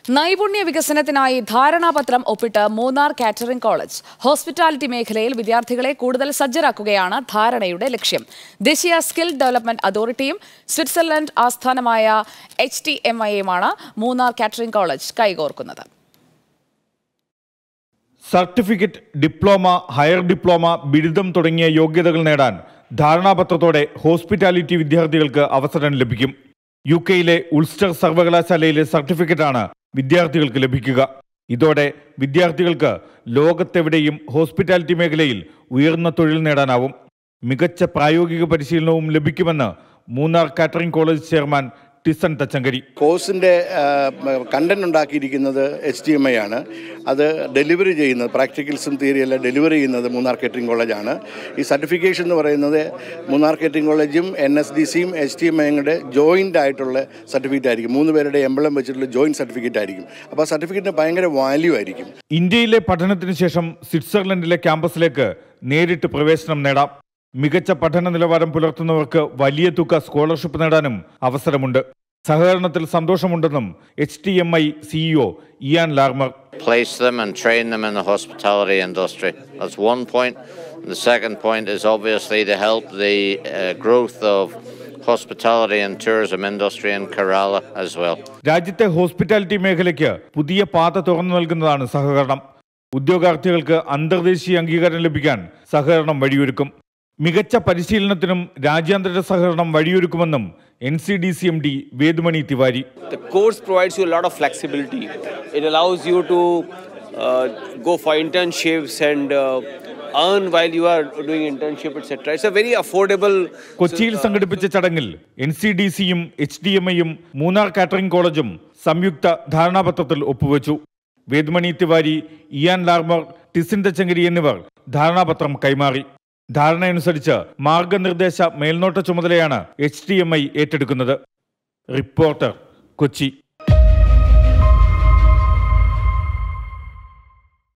നൈപുണ്യ വികസനത്തിനായി ധാരണാപത്രം ഒപ്പിട്ട് മൂന്നാർ കാറ്ററിംഗ് കോളേജ് ഹോസ്പിറ്റാലിറ്റി മേഖലയിൽ വിദ്യാർത്ഥികളെ കൂടുതൽ സജ്ജരാക്കുകയാണ് ധാരണയുടെ ലക്ഷ്യം ദേശീയ സ്കിൽ ഡെവലപ്മെന്റ് അതോറിറ്റിയും സ്വിറ്റ്സർലൻഡ് ആസ്ഥാനമായ എച്ച് ടി എം ഐയുമാണ് മൂന്നാർ കാറ്ററിംഗ് കോളേജ് കൈകോർക്കുന്നത് സർട്ടിഫിക്കറ്റ് ഡിപ്ലോമ ഹയർ ഡിപ്ലോമ ബിരുദം തുടങ്ങിയ യോഗ്യതകൾ നേടാൻ ധാരണാപത്രത്തോടെ ഹോസ്പിറ്റാലിറ്റി വിദ്യാർത്ഥികൾക്ക് അവസരം ലഭിക്കും യു കെയിലെ ഉൾസ്റ്റർ സർവകലാശാലയിലെ സർട്ടിഫിക്കറ്റാണ് വിദ്യാർത്ഥികൾക്ക് ലഭിക്കുക ഇതോടെ വിദ്യാർത്ഥികൾക്ക് ലോകത്തെവിടെയും ഹോസ്പിറ്റാലിറ്റി മേഖലയിൽ ഉയർന്ന തൊഴിൽ നേടാനാവും മികച്ച പ്രായോഗിക പരിശീലനവും ലഭിക്കുമെന്ന് Munnar catering college chairman Tison Thachankary കോഴ്സിൻ്റെ കണ്ടന്റ് ഉണ്ടാക്കിയിരിക്കുന്നത് എച്ച് ടി എം ഐ ആണ് അത് ഡെലിവറി ചെയ്യുന്നത് പ്രാക്ടിക്കൽസും തിയറിയെല്ലാം ഡെലിവറി ചെയ്യുന്നത് മൂന്നാർ കേറ്ററിംഗ് കോളേജാണ് ഈ സർട്ടിഫിക്കേഷൻ എന്ന് പറയുന്നത് മൂന്നാർ കേറ്ററിംഗ് കോളേജും എൻ എസ് ഡി സിയും എച്ച് ടി എം ഐയുടെ ജോയിൻ്റ് ആയിട്ടുള്ള സർട്ടിഫിക്കറ്റ് ആയിരിക്കും മൂന്ന് പേരുടെ എംബളം വെച്ചിട്ടുള്ള ജോയിൻറ്റ് സർട്ടിഫിക്കറ്റ് ആയിരിക്കും അപ്പോൾ ആ സർട്ടിഫിക്കറ്റിന് ഭയങ്കര വാല്യൂ ആയിരിക്കും ഇന്ത്യയിലെ പഠനത്തിന് ശേഷം സ്വിറ്റ്സർലൻഡിലെ ക്യാമ്പസിലേക്ക് നേരിട്ട് പ്രവേശനം നേടാം മികച്ച പഠന നിലവാരം പുലർത്തുന്നവർക്ക് വലിയ തുക സ്കോളർഷിപ്പ് നേടാനും അവസരമുണ്ട് സഹകരണത്തിൽ സന്തോഷമുണ്ടെന്നും H T M I CEO Ian Larmer place them and train them in the hospitality industry. That's one point. The second point is obviously to help the uh, growth of hospitality and tourism industry in Kerala as well. രാജ്യത്തെ hospitality മേഖലയ്ക്ക് പുതിയ പാത തുറന്നു നൽകുന്നതാണ് സഹകരണം ഉദ്യോഗാർത്ഥികൾക്ക് അന്തർദേശീയ അംഗീകാരം ലഭിക്കാൻ സഹകരണം വഴിയൊരുക്കും മികച്ച പരിശീലനത്തിനും രാജ്യാന്തര സഹകരണം വഴിയൊരുക്കുമെന്നും N C D C M D Vedumani Tiwari The course provides you a lot of flexibility. It allows you to uh, go for internships and uh, earn while you are doing internship, etc. It's a very affordable. കൊച്ചിയിൽ സംഘടിപ്പിച്ച ചടങ്ങിൽ N C D സിയും H D M ഐയും Munnar catering കോളേജും സംയുക്ത ധാരണാപത്രത്തിൽ ഒപ്പുവെച്ചു Vedumani Tiwari Ian Larmer Tison Thachankary എന്നിവർ ധാരണാപത്രം കൈമാറി ധാരണയനുസരിച്ച് മാർഗനിർദ്ദേശ മേൽനോട്ട ചുമതലയാണ് എച്ച് ഡി എം ഐ ഏറ്റെടുക്കുന്നത് റിപ്പോർട്ടർ കൊച്ചി